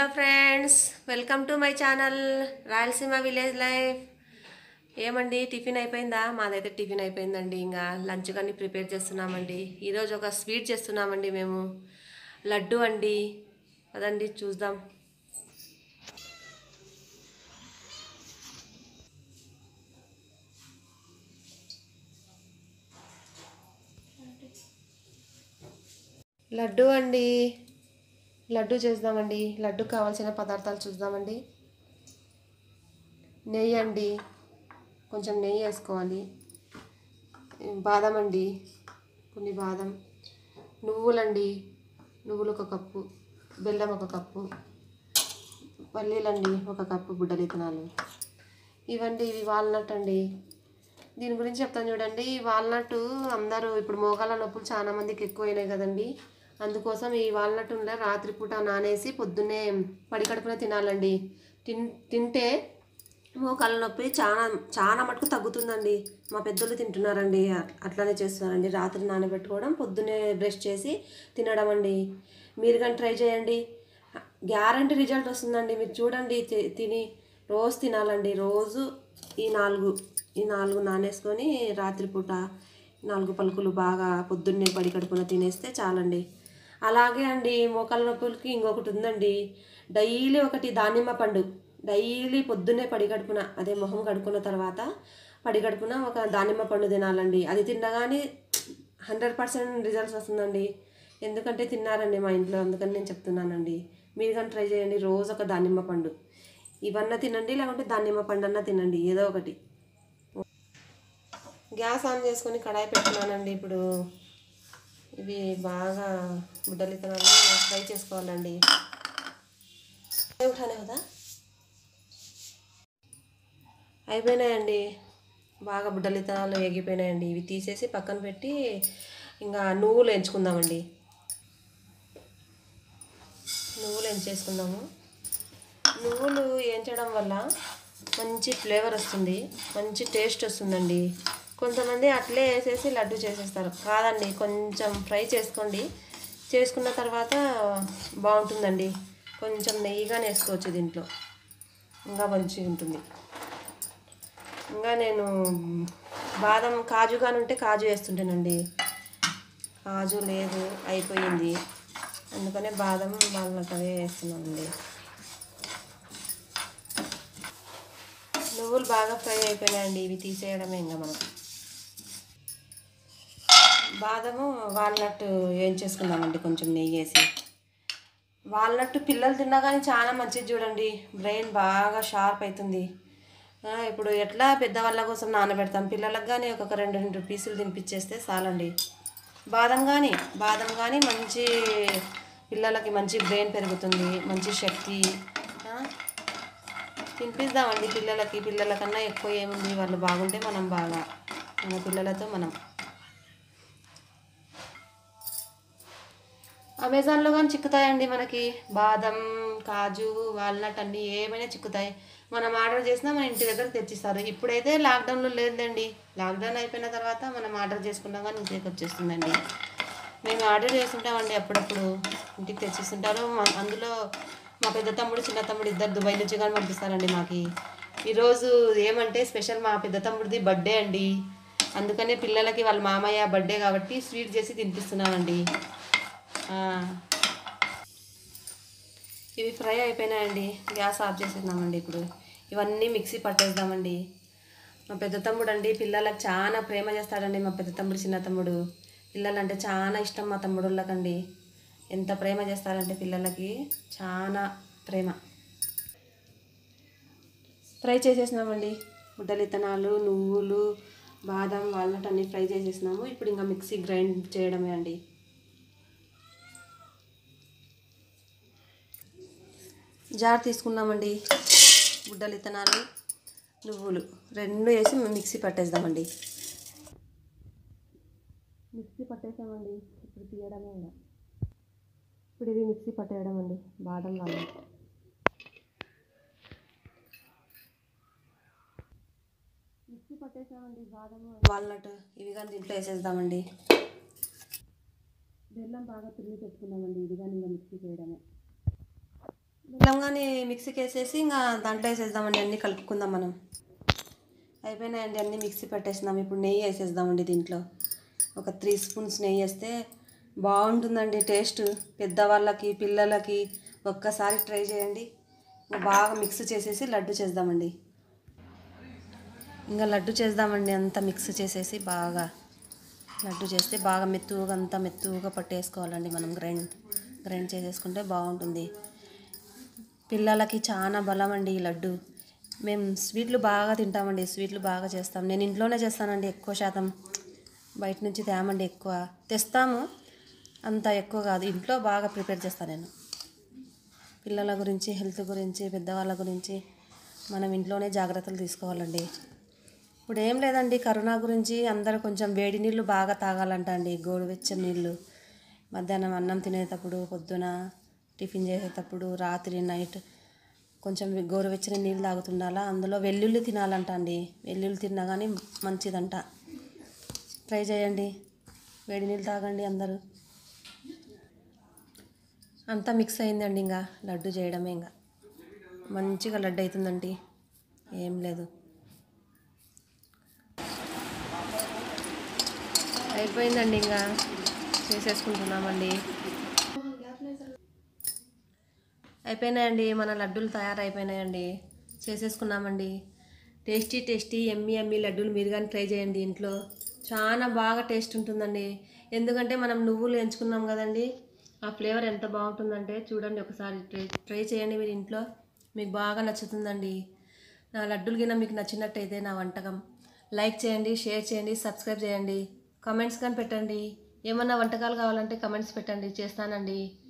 Hello friends welcome to my channel Rayalaseema village life ఏమండి tiffin అయిపోయిందా మాదైతే టిఫిన్ అయిపోయిందండి ఇంకా లంచ్ కానీ ప్రిపేర్ చేస్తున్నామండి ఈరోజు ఒక స్వీట్ చేస్తున్నామండి మేము లడ్డు అండి అదండి చూద్దాం లడ్డు అండి లడ్డు చేద్దామండి లడ్డు కావాల్సిన పదార్థాలు చూద్దామండి నెయ్యి అండి కొంచెం నెయ్యి వేసుకోవాలి బాదం అండి కొన్ని బాదం నువ్వులండి నువ్వులు ఒక కప్పు బెల్లం ఒక కప్పు పల్లీలండి ఒక కప్పు బుడ్డలు ఇత్తనాలు ఇవండి ఇవి వాల్నట్ అండి దీని గురించి చెప్తాను చూడండి ఈ వాల్నట్ అందరూ ఇప్పుడు మోకాళ్ళ నొప్పులు చాలా మందికి ఎక్కువైనాయి కదండి అందుకోసం ఈ వాల్నట్ ఉండే రాత్రిపూట నానేసి పొద్దున్నే పడి కడుపున తినాలండి తిన్ తింటే మోకాళ్ళ నొప్పి చాలా చాలా మటుకు తగ్గుతుందండి మా పెద్దోళ్ళు తింటున్నారండి అట్లానే చేస్తున్నారండి రాత్రి నానబెట్టుకోవడం పొద్దున్నే బ్రష్ చేసి తినడం అండి మీరు కానీ ట్రై చేయండి గ్యారంటీ రిజల్ట్ వస్తుందండి మీరు చూడండి తి- తిని రోజు తినాలండి రోజు ఈ నాలుగు ఈ నాలుగు నానేసుకొని రాత్రిపూట నాలుగు పలుకులు బాగా పొద్దున్నే పడి కడుపున తినేస్తే చాలండి అలాగే అండి మోకాళ్ళ నొప్పులకి ఇంకొకటి ఉందండి డైలీ ఒకటి దానిమ్మ పండు డైలీ పొద్దున్నే పడి కడుపున అదే మొహం కడుక్కున్న తర్వాత పడి కడుపున ఒక దానిమ్మ పండు తినాలండి అది తినగానే హండ్రెడ్ పర్సెంట్ రిజల్ట్స్ వస్తుందండి ఎందుకంటే తిన్నారండి మా ఇంట్లో అందుకని నేను చెప్తున్నానండి మీరు కానీ ట్రై చేయండి రోజు ఒక దానిమ్మ పండు ఇవన్నా తినండి లేకుంటే దానిమ్మ పండు అన్నా తినండి ఏదో ఒకటి గ్యాస్ ఆన్ చేసుకొని కడాయి పెట్టుకున్నానండి ఇప్పుడు ఇవి బాగా బుడ్డలు ఇత్తనాలు ఫ్రై చేసుకోవాలండి ఉఠానే కదా అయిపోయినాయండి బాగా బుడ్డలు ఇత్తనాలు ఎగిపోయినాయండి ఇవి తీసేసి పక్కన పెట్టి ఇంకా నువ్వులు ఎంచుకుందామండి నువ్వులు ఎంచేసుకుందాము నువ్వులు వేయించడం వల్ల మంచి ఫ్లేవర్ వస్తుంది మంచి టేస్ట్ వస్తుందండి కొంతమంది అట్లే వేసేసి లడ్డు చేసేస్తారు కాదండి కొంచెం ఫ్రై చేసుకోండి చేసుకున్న తర్వాత బాగుంటుందండి కొంచెం నెయ్యిగానే వేసుకోవచ్చు దీంట్లో ఇంకా మంచిగా ఉంటుంది ఇంకా నేను బాదం కాజు కానీ ఉంటే కాజు వేస్తుంటానండి కాజు లేదు అయిపోయింది అందుకనే బాదం వాళ్ళకి అవే వేస్తున్నానండి నువ్వులు బాగా ఫ్రై అయిపోయినాయండి ఇవి తీసేయడమే ఇంకా మనం బాదము వాల్నట్ ఏం చేసుకుందామండి కొంచెం నెయ్యి వేసి వాల్నట్ పిల్లలు తిన్నా కానీ చాలా మంచిది చూడండి బ్రెయిన్ బాగా షార్ప్ అవుతుంది ఆ, ఇప్పుడు ఎట్లా పెద్దవాళ్ళ కోసం నానబెడతాం పిల్లలకు కానీ ఒక్కొక్క రెండు రెండు పీసులు తినిపించేస్తే చాలండి బాదం కానీ బాదం కానీ మంచి పిల్లలకి మంచి బ్రెయిన్ పెరుగుతుంది మంచి శక్తి ఆ, తినిపిద్దామండి పిల్లలకి పిల్లల కన్నా ఎక్కువ ఏముంది వాళ్ళు బాగుంటే మనం బాగా మన పిల్లలతో మనం అమెజాన్లో కానీ చిక్కుతాయండి మనకి బాదం కాజు వాల్నట్ అన్నీ ఏమైనా చిక్కుతాయి మనం ఆర్డర్ చేసినా మన ఇంటి దగ్గర తెచ్చిస్తారు ఇప్పుడైతే లాక్డౌన్లో లేదండి లాక్డౌన్ అయిపోయిన తర్వాత మనం ఆర్డర్ చేసుకున్నాం కానీ ఇంటికి వచ్చేస్తుందండి మేము ఆర్డర్ చేస్తుంటామండి అప్పుడప్పుడు ఇంటికి తెచ్చిస్తుంటారు మా- అందులో మా పెద్ద తమ్ముడు చిన్న తమ్ముడు ఇద్దరు దుబాయ్ నుంచి కానీ పంపిస్తారండి మాకి ఈరోజు ఏమంటే స్పెషల్ మా పెద్ద తమ్ముడిది బర్త్డే అండి అందుకనే పిల్లలకి వాళ్ళ మామయ్య బర్త్డే కాబట్టి స్వీట్ చేసి తినిపిస్తున్నామండి ఆ. ఇవి ఫ్రై అయిపోయినాయండి గ్యాస్ ఆఫ్ చేసేద్దామండి ఇప్పుడు ఇవన్నీ మిక్సీ పట్టేద్దామండి మా పెద్ద తమ్ముడు అండి పిల్లలకు చాలా ప్రేమ చేస్తాడండి మా పెద్ద తమ్ముడు చిన్న తమ్ముడు పిల్లలంటే చాలా ఇష్టం మా తమ్ముడుళ్ళకండి ఎంత ప్రేమ చేస్తారంటే పిల్లలకి చాలా ప్రేమ ఫ్రై చేసేసినామండి ముద్దలు ఇత్తనాలు నువ్వులు బాదం వాల్నట్ అన్నీ ఫ్రై చేసేసినాము ఇప్పుడు ఇంకా మిక్సీ గ్రైండ్ చేయడమే అండి జార్ తీసుకున్నామండి గుడ్డలు ఇత్తనాలు నువ్వులు రెండు వేసి మిక్సీ పట్టేద్దామండి మిక్సీ పట్టేసామండి ఇప్పుడు తీయడమే ఇంకా ఇప్పుడు ఇవి మిక్సీ పట్టేయడం అండి బాదం వాళ్ళు మిక్సీ పట్టేసామండి బాదం వాల్నట్ ఇవి కానీ దీంట్లో వేసేద్దామండి బెల్లం బాగా తురిమి పెట్టుకున్నామండి ఇది కానీ ఇంకా మిక్సీ చేయడమే బెల్లం కానీ మిక్సీకి వేసేసి ఇంకా దాంట్లో వేసేద్దామండి అన్నీ కలుపుకుందాం మనం అయిపోయినాయండి అన్నీ మిక్సీ పెట్టేసినాం ఇప్పుడు నెయ్యి వేసేద్దామండి దీంట్లో ఒక త్రీ స్పూన్స్ నెయ్యి వేస్తే బాగుంటుందండి టేస్ట్ పెద్దవాళ్ళకి పిల్లలకి ఒక్కసారి ట్రై చేయండి ఇంకా బాగా మిక్స్ చేసేసి లడ్డు చేద్దామండి ఇంకా లడ్డు చేద్దామండి అంతా మిక్స్ చేసేసి బాగా లడ్డు చేస్తే బాగా మెత్తుగా అంతా మెత్తుగా పట్టేసుకోవాలండి మనం గ్రైండ్ గ్రైండ్ చేసేసుకుంటే బాగుంటుంది పిల్లలకి చాలా బలం అండి ఈ లడ్డు మేము స్వీట్లు బాగా తింటామండి స్వీట్లు బాగా చేస్తాం నేను ఇంట్లోనే చేస్తానండి ఎక్కువ శాతం బయట నుంచి తేమండి ఎక్కువ తెస్తాము అంత ఎక్కువ కాదు ఇంట్లో బాగా ప్రిపేర్ చేస్తాను నేను పిల్లల గురించి హెల్త్ గురించి పెద్దవాళ్ళ గురించి మనం ఇంట్లోనే జాగ్రత్తలు తీసుకోవాలండి ఇప్పుడు ఏం లేదండి కరోనా గురించి అందరూ కొంచెం వేడి నీళ్ళు బాగా తాగాలంట అండి గోరువెచ్చని నీళ్ళు మధ్యాహ్నం అన్నం తినేటప్పుడు పొద్దున టిఫిన్ చేసేటప్పుడు రాత్రి నైట్ కొంచెం గోరువెచ్చని నీళ్ళు తాగుతుండాలా అందులో వెల్లుల్లి తినాలంట అండి వెల్లుల్లి తిన్నా కానీ మంచిదంట ట్రై చేయండి వేడి నీళ్ళు తాగండి అందరూ అంతా మిక్స్ అయిందండి ఇంకా లడ్డు చేయడమే ఇంకా మంచిగా లడ్డు అవుతుందండి ఏం లేదు అయిపోయిందండి ఇంకా చేసేసుకుంటున్నామండి అయిపోయినాయండి మన లడ్డూలు తయారైపోయినాయండి చేసేసుకున్నామండి టేస్టీ టేస్టీ ఎమ్మి ఎమ్మి లడ్డూలు మీరు కానీ ట్రై చేయండి ఇంట్లో చాలా బాగా టేస్ట్ ఉంటుందండి ఎందుకంటే మనం నువ్వులు ఎంచుకున్నాం కదండి ఆ ఫ్లేవర్ ఎంత బాగుంటుందంటే చూడండి ఒకసారి ట్రై ట్రై చేయండి మీరు ఇంట్లో మీకు బాగా నచ్చుతుందండి నా లడ్డూలు గిన మీకు నచ్చినట్టయితే నా వంటకం లైక్ చేయండి షేర్ చేయండి సబ్స్క్రైబ్ చేయండి కామెంట్స్ కానీ పెట్టండి ఏమన్నా వంటకాలు కావాలంటే కమెంట్స్ పెట్టండి చేస్తానండి